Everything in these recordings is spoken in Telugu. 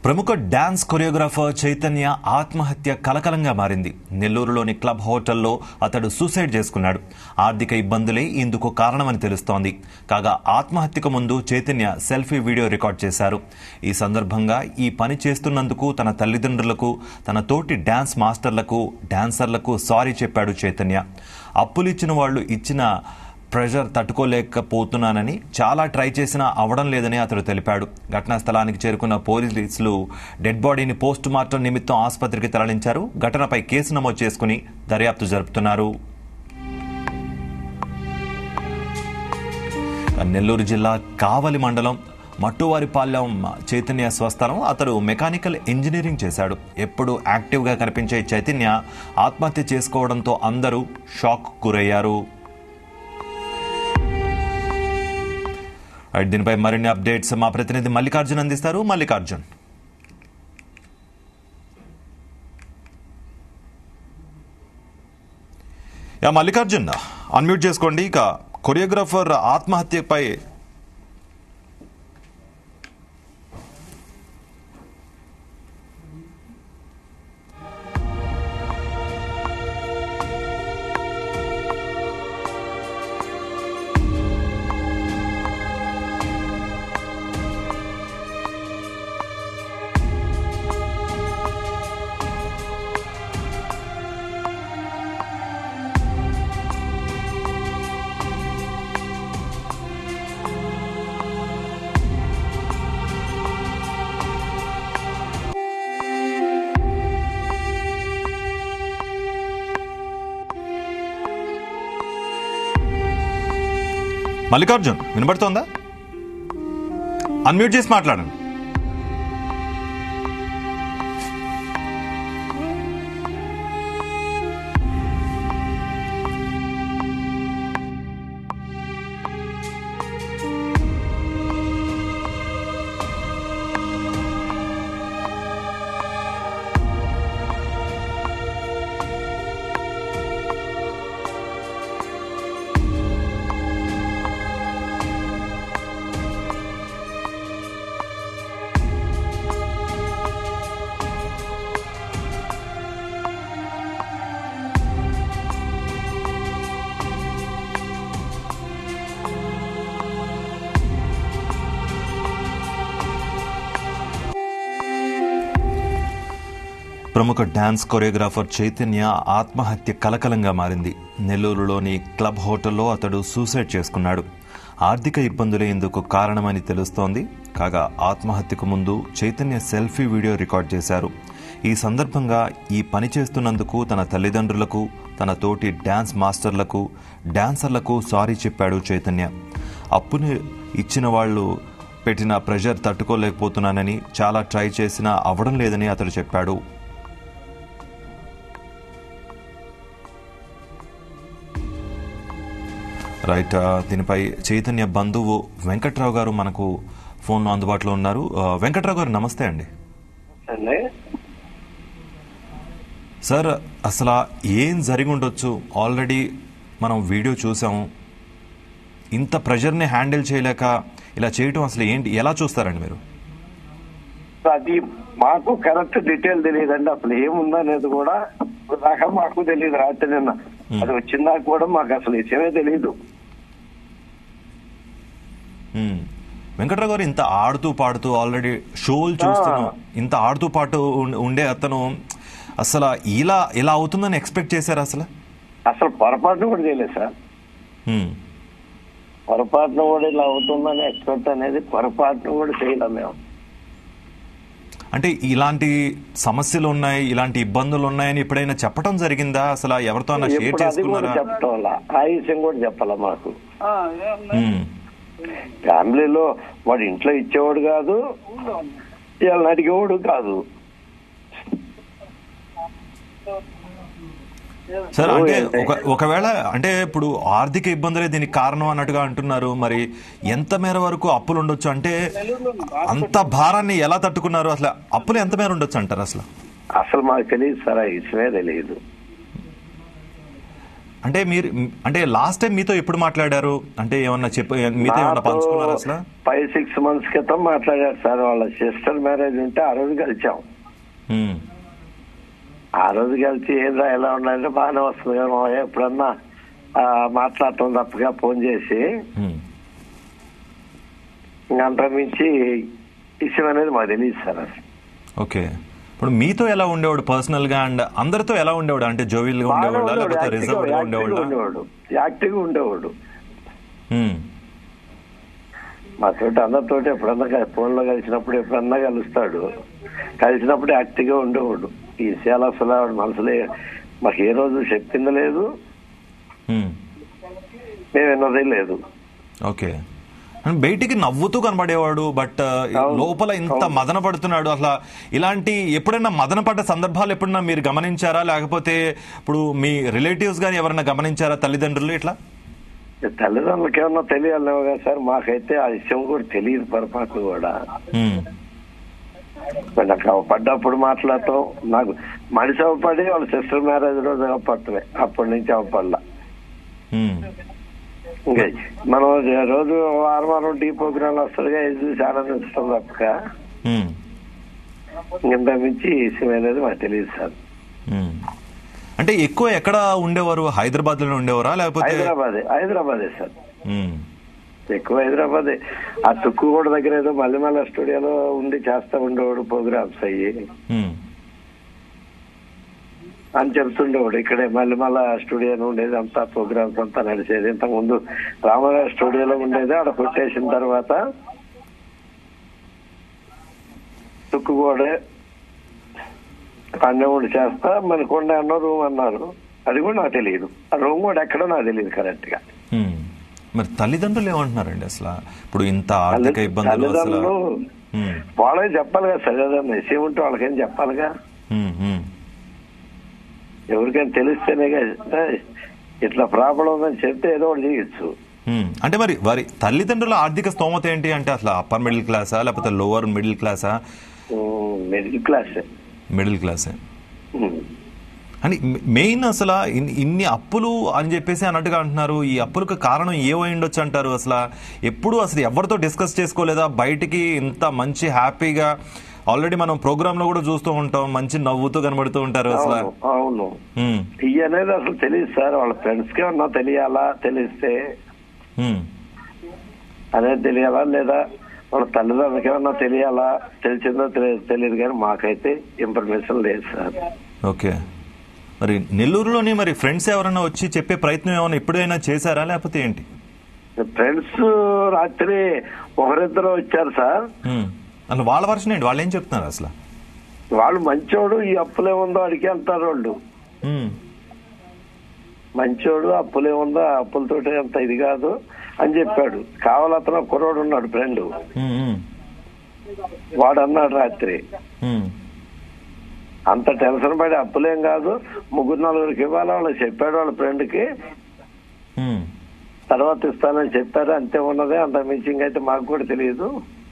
ప్రముఖ డాన్స్ కొరియోగ్రాఫర్ చైతన్య ఆత్మహత్య కలకలంగా మారింది నెల్లూరులోని క్లబ్ హోటల్లో అతడు సూసైడ్ చేసుకున్నాడు ఆర్థిక ఇబ్బందులే ఇందుకు కారణమని తెలుస్తోంది కాగా ఆత్మహత్యకు ముందు చైతన్య సెల్ఫీ వీడియో రికార్డ్ చేశారు ఈ సందర్భంగా ఈ పని చేస్తున్నందుకు తన తల్లిదండ్రులకు తన తోటి డాన్స్ మాస్టర్లకు డాన్సర్లకు సారీ చెప్పాడు చైతన్య అప్పులిచ్చిన వాళ్ళు ఇచ్చిన ప్రెషర్ తట్టుకోలేకపోతున్నానని చాలా ట్రై చేసినా అవడం లేదని అతడు తెలిపాడు ఘటనా స్థలానికి చేరుకున్న పోలీసులు డెడ్ బాడీని పోస్ట్ మార్టం నిమిత్తం ఆసుపత్రికి తరలించారు ఘటనపై కేసు నమోదు చేసుకుని దర్యాప్తు జరుపుతున్నారు నెల్లూరు జిల్లా కావలి మండలం మట్టువారిపాలెం చైతన్య స్వస్థలం అతడు మెకానికల్ ఇంజనీరింగ్ చేశాడు ఎప్పుడు యాక్టివ్గా కనిపించే చైతన్య ఆత్మహత్య చేసుకోవడంతో అందరూ షాక్ గురయ్యారు రైట్, దీనిపై మరిన్ని అప్డేట్స్ మా ప్రతినిధి మల్లికార్జున్ అందిస్తారు మల్లికార్జున్ యా మల్లికార్జున్ అన్మ్యూట్ చేసుకోండి ఇక కొరియోగ్రాఫర్ ఆత్మహత్యపై మల్లికార్జున్ వినబడుతోందా అన్మ్యూట్ చేసి మాట్లాడండి ప్రముఖ డాన్స్ కొరియోగ్రాఫర్ చైతన్య ఆత్మహత్య కలకలంగా మారింది నెల్లూరులోని క్లబ్ హోటల్లో అతడు సూసైడ్ చేసుకున్నాడు ఆర్థిక ఇబ్బందులే ఇందుకు కారణమని తెలుస్తోంది కాగా ఆత్మహత్యకు ముందు చైతన్య సెల్ఫీ వీడియో రికార్డ్ చేశారు ఈ సందర్భంగా ఈ పని చేస్తున్నందుకు తన తల్లిదండ్రులకు తన తోటి డాన్స్ మాస్టర్లకు డాన్సర్లకు సారీ చెప్పాడు చైతన్య అప్పుని ఇచ్చిన వాళ్ళు పెట్టిన ప్రెషర్ తట్టుకోలేకపోతున్నానని చాలా ట్రై చేసినా అవడం లేదని అతడు చెప్పాడు రైట్ ఆ, దీనిపై చైతన్య బంధువు వెంకట్రావు గారు మనకు ఫోన్లో అందుబాటులో ఉన్నారు ఆ, వెంకట్రావు గారు నమస్తే అండి అండి సార్ అసలు ఏం జరిగి ఉండొచ్చు ఆల్రెడీ మనం వీడియో చూసాము ఇంత ప్రెషర్ని హ్యాండిల్ చేయలేక ఇలా చేయటం అసలు ఏంటి ఎలా చూస్తారండి మీరు అది మాకు కరెక్ట్ డీటెయిల్ తెలియదండి అసలు ఏముందనేది కూడా ఇప్పుడు దాకా మాకు తెలియదు రాత్రి నిన్న అది వచ్చిందాక కూడా మాకు అసలు విషయమే తెలియదు మ్మ్. వెంకట్రావు గారు ఇంత ఆడుతూ పాడుతూ ఆల్రెడీ షోలు చూస్తున్నాం ఇంత ఆడుతూ పాటు ఉం- ఉండే అతను అసలు ఇలా ఇలా అవుతుందని ఎక్స్పెక్ట్ చేశారు అసలు అసలు పొరపాటును కూడా చేయలేదు సార్ మ్మ్. పొరపాటును కూడా ఇలా అవుతుందని ఎక్స్పెక్ట్ అనేది పొరపాటును కూడా చేయలేం మేము అంటే ఇలాంటి సమస్యలు ఉన్నాయి ఇలాంటి ఇబ్బందులు ఉన్నాయని ఎప్పుడైనా చెప్పడం జరిగిందా అసలు ఎవరితో అన్నా షేర్ ఎప్పుడు అది కూడా చేసుకున్నారా చెప్పటం వల్ల ఆ విషయం కూడా చెప్పాల మాకు మ్మ్. ఫ్యామిలీలో వాడు ఇంట్లో ఇచ్చేవాడు కాదు వీళ్ళని అడిగేవాడు కాదు సార్ అంటే ఏంటి? ఒక ఒకవేళ అంటే ఇప్పుడు ఆర్థిక ఇబ్బందులే దీనికి కారణం అన్నట్టుగా అంటున్నారు మరి ఎంత మేర వరకు అప్పులు ఉండొచ్చు అంటే అంత భారాన్ని ఎలా తట్టుకున్నారు అసలు అప్పులు ఎంత మేర ఉండొచ్చు అంటారు అసలు అసలు మాకు తెలియదు సార్ ఆ విషయమే తెలియదు అంటే మీరు అంటే లాస్ట్ టైం మీతో ఎప్పుడు మాట్లాడారు అంటే ఏమన్నా చెప్ప మీతో ఏమన్నా పంచుకున్నారా అసలు ఫైవ్ సిక్స్ మంత్స్ క్రితం మాట్లాడారు సార్ వాళ్ళ సిస్టర్ మ్యారేజ్ ఉంటే ఆ రోజు కలిసాం ఉమ్, ఆ రోజు కలిసి ఏంద్రా ఎలా ఉండాలంటే బాగానే వస్తుంది కదా మావయ్య, ఎప్పుడన్నా ఆ, మాట్లాడటం తప్పగా ఫోన్ చేసి ఉమ్, ఇంకా అంతకుమించి విషయం అనేది మాకు తెలియదు సార్ అసలు. ఓకే ఇప్పుడు మీతో ఎలా ఉండేవాడు పర్సనల్ గా అండ్ అందరితో ఎలా ఉండేవాడు అంటే జోవిల్ గా బాగానే ఉండేవాడా ఉండేవాడు, లేకపోతే యాక్టివ్గా- రిజర్వ్ గా యాక్టివ్గా ఉండేవాడా ఉండేవాడు యాక్టివ్గా ఉండేవాడు ఉమ్, మా తోటి అందరితోటి ఎప్పుడన్నా క- ఫోన్లో కలిసినప్పుడు ఎప్పుడన్నా కలుస్తాడు కలిసినప్పుడు యాక్టివ్గా ఉండేవాడు ఈ విషయాలు అసలు ఆవిడ మనసులో మాకు ఏ రోజు చెప్పింది లేదు ఉమ్, మేము విన్నది లేదు ఓకే అండ్ బయటికి నవ్వుతూ కనబడేవాడు బట్ అవును, లోపల ఇంత అవును. మదన పడుతున్నాడు అసలు ఇలాంటి ఎప్పుడైనా మదన పడ్డ సందర్భాలు ఎప్పుడైనా మీరు గమనించారా లేకపోతే ఇప్పుడు మీ రిలేటివ్స్ గాని ఎవరైనా గమనించారా తల్లిదండ్రులు ఇట్లా తల్లిదండ్రులకి ఏమన్నా తెలియాలేమో కదా సార్ మాకైతే ఆ విషయం కూడా తెలియదు పొరపాటు కూడా ఉమ్, మరి నాకు పడ్డప్పుడు మాట్లాడటం నాకు మనిషి అవపడి వాళ్ళ సిస్టర్ మ్యారేజ్ రోజు అవపడటమే అప్పటి నుంచి అవపడలా ఉమ్, ఇంకా మనం రోజు వారం వారం టీ ప్రోగ్రామ్ వస్తుందిగా ఇది చూసి ఆనందిస్తాం తప్పక ఉమ్, ఇంత మించి ఈ విషయం అనేది మాకు తెలియదు సార్ ఉమ్. అంటే ఎక్కువ ఎక్కడ ఉండేవారు హైదరాబాద్ లోనే ఉండేవారా లేకపోతే హైదరాబాదే హైదరాబాదే సార్ ఉమ్, ఎక్కువ హైదరాబాదే ఆ తుక్కుగూడ దగ్గర ఏదో మల్లెమల్ల స్టూడియోలో ఉండి చేస్తా ఉండేవాడు ప్రోగ్రామ్స్ అయ్యి ఉమ్, అని చెప్తుండేవాడు ఇక్కడే మల్లెమల్ల స్టూడియో ఉండేది అంతా ప్రోగ్రామ్స్ అంతా నడిచేది ఇంతకు ముందు రామారావు స్టూడియోలో ఉండేది ఆడ కొట్టేసిన తర్వాత తుక్కుగూడ కన్నెముడు చేస్తా మనకొండ అన్న రూమ్ అన్నారు అది కూడా నాకు తెలియదు ఆ రూమ్ కూడా ఎక్కడో నాకు తెలియదు కరెక్ట్ గా ఉమ్. మరి తల్లిదండ్రులు ఏమంటున్నారండి అసలు ఇప్పుడు ఇంత ఆర్థిక ఇబ్బందులు అసలు తల్లిదండ్రులు ఉమ్, వాళ్ళకి చెప్పాలి కదా సరే ఏదైనా విషయం ఉంటే వాళ్ళకేం చెప్పాలిగా ఉమ్, ఉమ్, ఎవరికైనా తెలిస్తేనే కదా ఇట్లా ప్రాబ్లం ఉందని చెప్తే ఏదో ఒకటి చేయొచ్చు ఉమ్. అంటే మరి వారి తల్లిదండ్రుల ఆర్థిక స్తోమత ఏంటి అంటే అసలు అప్పర్ మిడిల్ క్లాసా లేకపోతే లోవర్ మిడిల్ క్లాసా మిడిల్ క్లాస్ మిడిల్ క్లాసే అని మెయిన్ అసలు ఇన్- ఇన్ని అప్పులు అని చెప్పేసి అన్నట్టుగా అంటున్నారు ఈ అప్పులకు కారణం ఏమై ఉండొచ్చు అంటారు అసలు ఎప్పుడు అసలు ఎవరితో డిస్కస్ చేసుకోలేదా బయటికి ఇంత మంచి హ్యాపీగా ఆల్రెడీ మనం ప్రోగ్రామ్ లో కూడా చూస్తూ ఉంటాం మంచి నవ్వుతూ కనబడుతూ ఉంటారు అసలు అవును అవును ఉమ్, ఇవి అనేది అసలు తెలియదు సార్ వాళ్ళ ఫ్రెండ్స్ కి ఏమన్నా తెలియాలా తెలిస్తే ఉమ్, అనేది తెలియాలా లేదా వాళ్ళ తల్లిదండ్రులకి ఏమన్నా తెలియాలా తెలిసిందో తెలియదు తెలియదు కానీ మాకైతే ఇన్ఫర్మేషన్ లేదు సార్ ఓకే మరి నెల్లూరులోని మరి ఫ్రెండ్స్ ఎవరైనా వచ్చి చెప్పే ప్రయత్నం ఏమైనా ఎప్పుడైనా చేశారా లేకపోతే ఏంటి ఫ్రెండ్స్ రాత్రి ఒకరిద్దరు వచ్చారు సార్ ఉమ్, అసలు వాళ్ళ వర్షన్ ఏంటి వాళ్ళు ఏం చెప్తున్నారు అసలు వాళ్ళు మంచోడు ఈ అప్పులేముందో అడిగి అంటారు వాళ్ళు ఉమ్, మంచోడు అప్పులేముందో ఆ అప్పులతోటి అంత ఇది కాదు అని చెప్పాడు కావాలతను కుర్రోడు ఉన్నాడు ఫ్రెండ్ ఉమ్, ఉమ్, వాడు అన్నాడు రాత్రి ఉమ్, అంత టెన్షన్ పడి అప్పులేం కాదు ముగ్గురు నలుగురికి ఇవ్వాలి వాళ్ళు చెప్పాడు వాళ్ళ ఫ్రెండ్ కి ఉమ్. తర్వాత ఇస్తానని చెప్పారు అంతే ఉన్నదే అంత మించింగ్ అయితే మాకు కూడా తెలియదు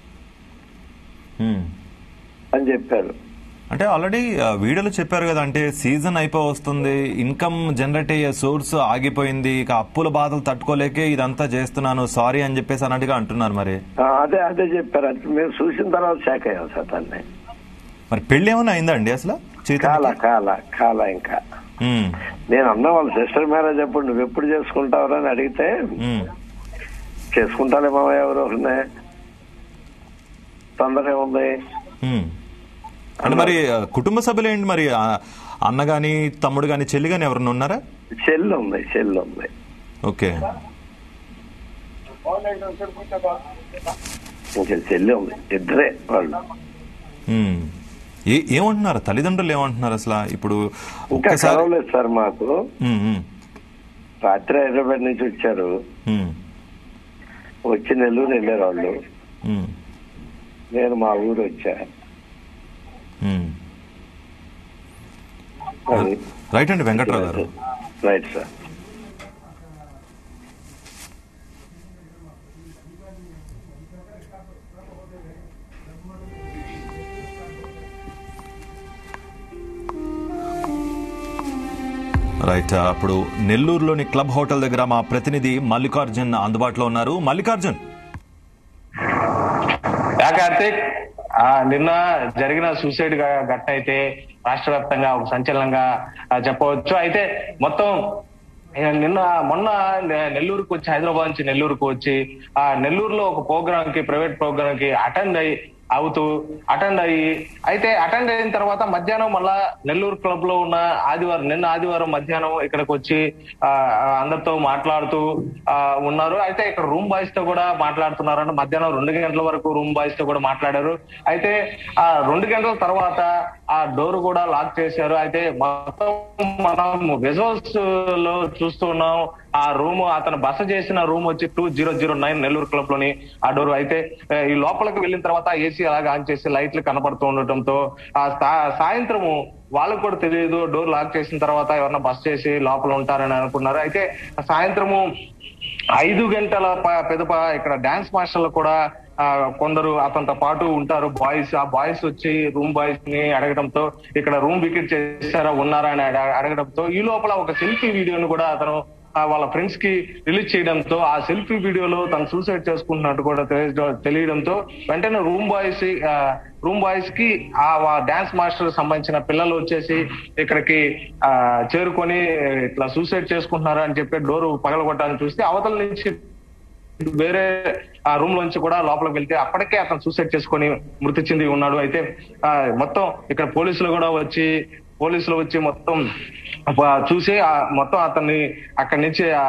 ఉమ్. అని చెప్పారు అంటే ఆల్రెడీ వీడియోలో చెప్పారు కదా అంటే సీజన్ అయిపో వస్తుంది ఇన్కమ్ జనరేట్ అయ్యే సోర్స్ ఆగిపోయింది ఇక అప్పుల బాధలు తట్టుకోలేకే ఇదంతా చేస్తున్నాను సారీ అని చెప్పేసి అన్నట్టుగా అంటున్నారు మరి ఆ, అదే అదే చెప్పారు అంటే మేము చూసిన తర్వాత షాక్ అయ్యాం సార్ తన్ని మరి పెళ్లి ఏమైనా అయిందండి అసలు కాల చైతన్య కాల కాల ఇంకా నేను అన్నా వాళ్ళ సిస్టర్ మ్యారేజ్ అప్పుడు నువ్వు ఎప్పుడు చేసుకుంటావురా అని అడిగితే చేసుకుంటాలే మామ ఎవరు ఒకరినే తొందర ఉంది అంటే మరి ఆ, కుటుంబ సభ్యులు ఏంటి మరి ఆ, అన్న గాని తమ్ముడు గాని చెల్లి గాని ఎవరన్నా ఉన్నారా చెల్లి ఉంది చెల్లి ఉంది ఓకే ఇంకా చెల్లి ఉంది ఇద్దరే వాళ్ళు ఉమ్. ఏ ఏమంటున్నారు తల్లిదండ్రులు ఏమంటున్నారు అసలు ఇప్పుడు ఇంకా ఒక్కసారి కలవలేదు సార్ మాకు ఉమ్, ఉమ్, రాత్రి హైదరాబాద్ నుంచి వచ్చారు ఉమ్, వచ్చి నెల్లూరు వెళ్ళారు వాళ్ళు ఉమ్, నేను మా ఊరు వచ్చా ఉమ్. అది రైట్ అండి వెంకట్రావు గారు రైట్ సార్ రైట్ అప్పుడు నెల్లూరులోని క్లబ్ హోటల్ దగ్గర మా ప్రతినిధి మల్లికార్జున్ అందుబాటులో ఉన్నారు మల్లికార్జున్ యా కార్తీక్ ఆ, నిన్న జరిగిన సూసైడ్ ఘ- ఘటన అయితే రాష్ట్ర వ్యాప్తంగా ఒక సంచలనంగా ఆ, చెప్పవచ్చు అయితే మొత్తం ఏ, నిన్న మొన్న నె- నెల్లూరుకు వచ్చి హైదరాబాద్ నుంచి నెల్లూరుకు వచ్చి ఆ నెల్లూరులో ఒక ప్రోగ్రామ్ కి ప్రైవేట్ ప్రోగ్రామ్ కి అటెండ్ అయ్యి అవుతూ అటెండ్ అయ్యి అయితే అటెండ్ అయిన తర్వాత మధ్యాహ్నం మళ్ళా నెల్లూరు క్లబ్ లో ఉన్న ఆదివారం నిన్న ఆదివారం మధ్యాహ్నం ఇక్కడికి వచ్చి ఆ, ఆ, అందరితో మాట్లాడుతూ ఆ, ఉన్నారు అయితే ఇక్కడ రూమ్ బాయ్స్ తో కూడా మాట్లాడుతున్నారు అంటే మధ్యాహ్నం రెండు గంటల వరకు రూమ్ బాయ్స్ తో కూడా మాట్లాడారు అయితే ఆ రెండు గంటల తర్వాత ఆ డోర్ కూడా లాక్ చేశారు అయితే మొత్తం మనం విజువల్స్ లో చూస్తున్నాం ఆ రూమ్ అతను బస చేసిన రూమ్ వచ్చి two zero zero nine Nellore club లోని ఆ డోర్ అయితే ఆ, ఈ లోపలికి వెళ్ళిన తర్వాత ఏసీ అలాగే ఆన్ చేసి లైట్లు కనపడుతూ ఉండటంతో ఆ సా- సాయంత్రము వాళ్ళకు కూడా తెలియదు డోర్ లాక్ చేసిన తర్వాత ఎవరన్నా బస్ చేసి లోపల ఉంటారని అనుకున్నారు అయితే సాయంత్రము ఐదు గంటల ప- పెదప ఇక్కడ డాన్స్ మాస్టర్లు కూడా ఆ, కొందరు అతనితో పాటు ఉంటారు బాయ్స్ ఆ బాయ్స్ వచ్చి రూమ్ బాయ్స్ ని అడగడంతో ఇక్కడ రూమ్ వికెట్ చేశారా ఉన్నారా అని అడ- అడగడంతో ఈ లోపల ఒక సెల్ఫీ వీడియోను కూడా అతను ఆ, వాళ్ళ ఫ్రెండ్స్ కి రిలీజ్ చేయడంతో ఆ సెల్ఫీ వీడియోలో తను సూసైడ్ చేసుకుంటున్నట్టు కూడా తెలియ- తెలియడంతో వెంటనే రూమ్ బాయ్స్ రూమ్ బాయ్స్ కి ఆ డాన్స్ మాస్టర్ సంబంధించిన పిల్లలు వచ్చేసి ఇక్కడికి ఆ చేరుకొని ఇట్లా సూసైడ్ చేసుకుంటున్నారు అని చెప్పి డోర్ పగలగొట్టాలని చూస్తే అవతల నుంచి వేరే ఆ రూమ్ లోంచి కూడా లోపలికి వెళ్తే అప్పటికే అతను సూసైడ్ చేసుకొని మృతి చెంది ఉన్నాడు అయితే ఆ మొత్తం ఇక్కడ పోలీసులు కూడా వచ్చి పోలీసులు వచ్చి మొత్తం ఆ, చూసి ఆ మొత్తం అతన్ని అక్కడి నుంచి ఆ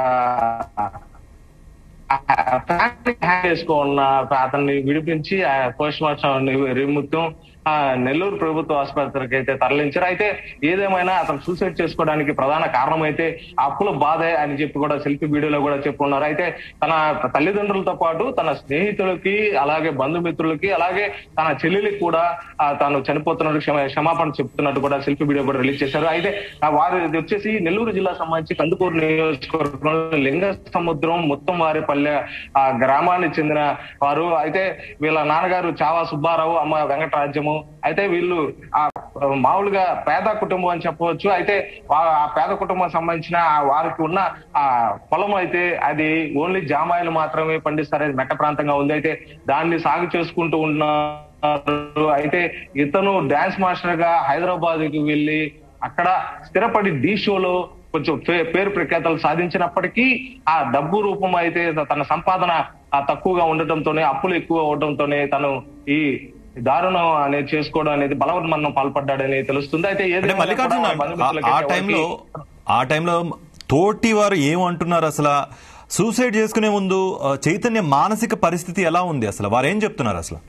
హ్యాండ్ వేసుకున్న అతన్ని విడిపించి పోస్ట్ మార్టం నిమిత్తం ఆ నెల్లూరు ప్రభుత్వ ఆసుపత్రికి అయితే తరలించారు అయితే ఏదేమైనా అతను సూసైడ్ చేసుకోవడానికి ప్రధాన కారణం అయితే అప్పుల బాధే అని చెప్పి కూడా సెల్ఫీ వీడియోలో కూడా చెప్పుకున్నారు అయితే తన తల్లిదండ్రులతో పాటు తన స్నేహితులకి అలాగే బంధుమిత్రులకి అలాగే తన చెల్లెలికి కూడా ఆ, తాను చనిపోతున్నట్టు క్షమ క్షమాపణ చెప్తున్నట్టు కూడా సెల్ఫీ వీడియో కూడా రిలీజ్ చేశారు అయితే ఆ, వారు ఇది వచ్చేసి నెల్లూరు జిల్లా సంబంధించి కందుకూరు నియోజకవర్గంలో లింగ సముద్రం మొత్తం వారిపల్లె ఆ గ్రామానికి చెందిన వారు అయితే వీళ్ళ నాన్నగారు చావా సుబ్బారావు అమ్మ వెంకటరాజ్యము అయితే వీళ్ళు ఆ మామూలుగా పేద కుటుంబం అని చెప్పవచ్చు అయితే వా- ఆ పేద కుటుంబం సంబంధించిన ఆ వారికి ఉన్న ఆ పొలం అయితే అది ఓన్లీ జామాయిలు మాత్రమే పండిస్తారు అది మెట్ట ప్రాంతంగా ఉంది అయితే దాన్ని సాగు చేసుకుంటూ ఉన్నారు అయితే ఇతను డాన్స్ మాస్టర్ గా హైదరాబాద్ కి వెళ్లి అక్కడ స్థిరపడి ఢీ షోలో కొంచెం పే- పేరు ప్రఖ్యాతలు సాధించినప్పటికీ ఆ డబ్బు రూపం అయితే తన సంపాదన ఆ తక్కువగా ఉండటంతోనే అప్పులు ఎక్కువ అవడంతోనే తను ఈ దారుణం అనేది చేసుకోవడం అనేది బలవన్మరణం పాల్పడ్డాడని తెలుస్తుంది అయితే అంటే ఏదైనా మల్లికార్జున కూడా ఆ- బంధుమిత్రులకి ఆ ఎవరికి- టైంలో ఆ టైంలో తోటి వారు ఏమంటున్నారు అసలు సూసైడ్ చేసుకునే ముందు ఆ, చైతన్య మానసిక పరిస్థితి ఎలా ఉంది అసలు వారు ఏం చెప్తున్నారు అసలు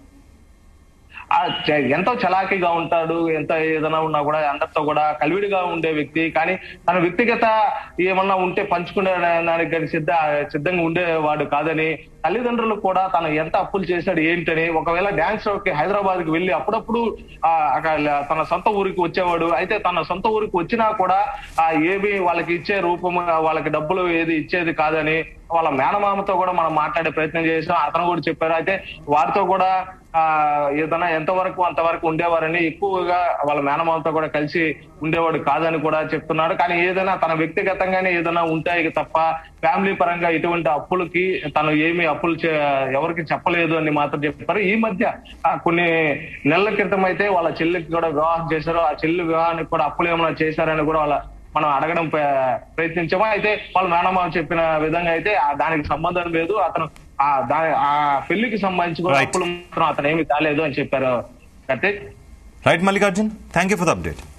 ఆ చ- ఎంతో చలాకీగా ఉంటాడు ఎంత ఏదైనా ఉన్నా కూడా అందరితో కూడా కలివిడిగా ఉండే వ్యక్తి కానీ తన వ్యక్తిగత ఏమన్నా ఉంటే పంచుకునే దానికి కానీ సిద్ధ సిద్ధంగా ఉండేవాడు కాదని తల్లిదండ్రులు కూడా తను ఎంత అప్పులు చేశాడు ఏంటని ఒకవేళ డాన్స్ కి హైదరాబాద్ కి వెళ్ళి అప్పుడప్పుడు ఆ అక్కడ తన సొంత ఊరికి వచ్చేవాడు అయితే తన సొంత ఊరికి వచ్చినా కూడా ఆ ఏమి వాళ్ళకి ఇచ్చే రూపం వాళ్ళకి డబ్బులు ఏది ఇచ్చేది కాదని వాళ్ళ మేనమామతో కూడా మనం మాట్లాడే ప్రయత్నం చేసాం అతను కూడా చెప్పారు అయితే వారితో కూడా ఆ ఏదైనా ఎంతవరకు అంతవరకు ఉండేవారని ఎక్కువగా వాళ్ళ మేనమామతో కూడా కలిసి ఉండేవాడు కాదని కూడా చెప్తున్నాడు కానీ ఏదైనా తన వ్యక్తిగతంగానే ఏదైనా ఉంటాయి తప్ప ఫ్యామిలీ పరంగా ఇటువంటి అప్పులకి తను ఏమి అప్పులు చే- ఎవరికి చెప్పలేదు అని మాత్రం చెప్పారు ఈ మధ్య ఆ, కొన్ని నెలల క్రితం అయితే వాళ్ళ చెల్లికి కూడా వివాహం చేశారు ఆ చెల్లి వివాహానికి కూడా అప్పులు ఏమైనా చేశారని కూడా వాళ్ళ మనం అడగడం ప్ర- ప్రయత్నించాము అయితే వాళ్ళ మేనమామ చెప్పిన విధంగా అయితే ఆ దానికి సంబంధం లేదు అతను ఆ దాని ఆ పెళ్లికి సంబంధించి కూడా Right. అప్పులు మాత్రం అతను ఏమి కాలేదు అని చెప్పారు Karthik right Mallikarjun thank you for the update